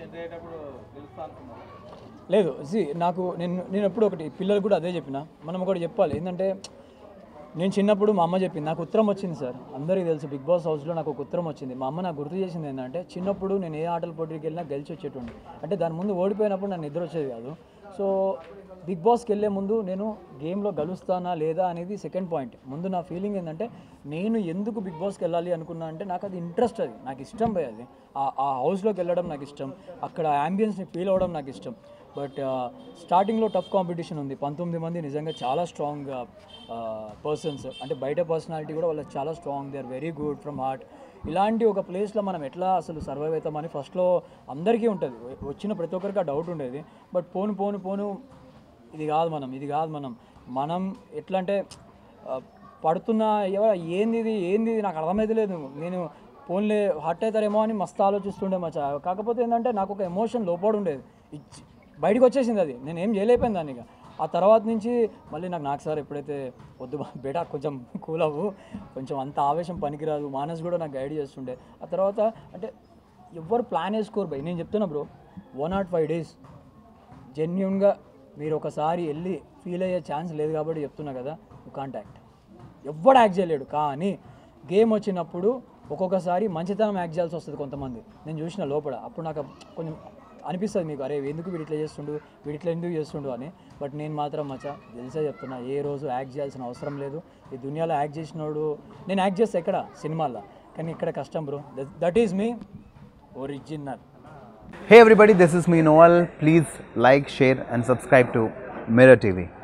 Enter అయ్యేటప్పుడు గెలుస్తా అనుకున్నాను లేదు సి నాకు నేను నేను ఎప్పుడు ఒకటి పిల్లలు కూడా అదే చెప్పిన మనం ఒకటి చెప్పాలి ఏంటంటే నేను చిన్నప్పుడు మా అమ్మ చెప్పింది నాకు ఉత్తరం వచ్చింది సార్ అందరికీ తెలుసు బిగ్ బాస్ హౌస్లో నాకు ఒక ఉత్తరం వచ్చింది మా అమ్మ నాకు గుర్తు చేసింది ఏంటంటే చిన్నప్పుడు నేను ఏ ఆటల పోటీకి వెళ్ళినా గెలిచి వచ్చేటండి అంటే దాని ముందు ఓడిపోయినప్పుడు నాకు నిద్ర వచ్చేది కాదు సో బిగ్ బాస్కి వెళ్ళే ముందు నేను గేమ్లో గెలుస్తానా లేదా అనేది సెకండ్ పాయింట్ ముందు నా ఫీలింగ్ ఏంటంటే నేను ఎందుకు బిగ్ బాస్కి వెళ్ళాలి అనుకున్నా అంటే నాకు అది ఇంట్రెస్ట్ అది నాకు ఇష్టం పోయి అది ఆ- ఆ హౌస్లోకి వెళ్ళడం నాకు ఇష్టం అక్కడ అంబియన్స్ని ఫీల్ అవ్వడం నాకు ఇష్టం బట్ స్టార్టింగ్లో టఫ్ కాంపిటీషన్ ఉంది పంతొమ్మిది మంది నిజంగా చాలా స్ట్రాంగ్ పర్సన్స్ అంటే బయట పర్సనాలిటీ కూడా వాళ్ళకి చాలా strong they are very good from heart ఇలాంటి ఒక ప్లేస్లో మనం ఎట్లా అసలు సర్వైవ్ అవుతామని ఫస్ట్లో అందరికీ ఉంటుంది వచ్చిన ప్రతి ఒక్కరికి ఆ డౌట్ ఉండేది బట్ పోను పోను పోను ఇది కాదు మనం ఇది కాదు మనం మనం ఎట్లా అంటే ఆ, పడుతున్న ఎవ- ఏంది ఇది ఏంది ఇది నాకు అర్థమైతే లేదు నేను ఫోన్లే హర్ట్ అవుతారేమో అని మస్తు ఆలోచిస్తుండే మచ్చా కాకపోతే ఏంటంటే నాకు ఒక ఎమోషన్ లోపడి ఉండేది ఇచ్చి బయటకు వచ్చేసింది అది నేను ఏం చేయలేకపోయింది దాన్ని ఇక ఆ తర్వాత నుంచి మళ్ళీ నాకు నాకు సార్ ఎప్పుడైతే వద్దు బా- బేటా కొంచెం కూల్ అవ్వు కొంచెం అంత ఆవేశం పనికిరాదు మానస్ కూడా నాకు గైడ్ చేస్తుండే ఆ తర్వాత అంటే ఎవ్వరు ప్లాన్ వేసుకోరు బై నేను చెప్తున్నా bro one not five days జెన్యున్గా మీరు ఒకసారి వెళ్ళి ఫీల్ అయ్యే ఛాన్స్ లేదు కాబట్టి చెప్తున్నా కదా యూ కాంటాక్ట్ ఎవ్వడు యాక్ట్ చేయలేడు కానీ గేమ్ వచ్చినప్పుడు ఒక్కొక్కసారి మంచితనం యాక్ట్ చేయాల్సి వస్తుంది కొంతమంది నేను చూసిన లోపల అప్పుడు నాకు కొంచెం అనిపిస్తుంది మీకు అరే ఎందుకు వీడు ఇట్లా చేస్తుండు వీడు ఇట్లా ఎందుకు చేస్తుండు అని బట్ నేను మాత్రం మచ్చా తెలిసే చెప్తున్నా ఏ రోజు యాక్ట్ చేయాల్సిన అవసరం లేదు ఈ దునియాలో యాక్ట్ చేసినోడు నేను యాక్ట్ చేస్తే ఎక్కడ సినిమాల్లో కానీ ఇక్కడ కష్టం bro that is me original Hey everybody, this is me Noel. Please like, share, and subscribe to Mirror TV.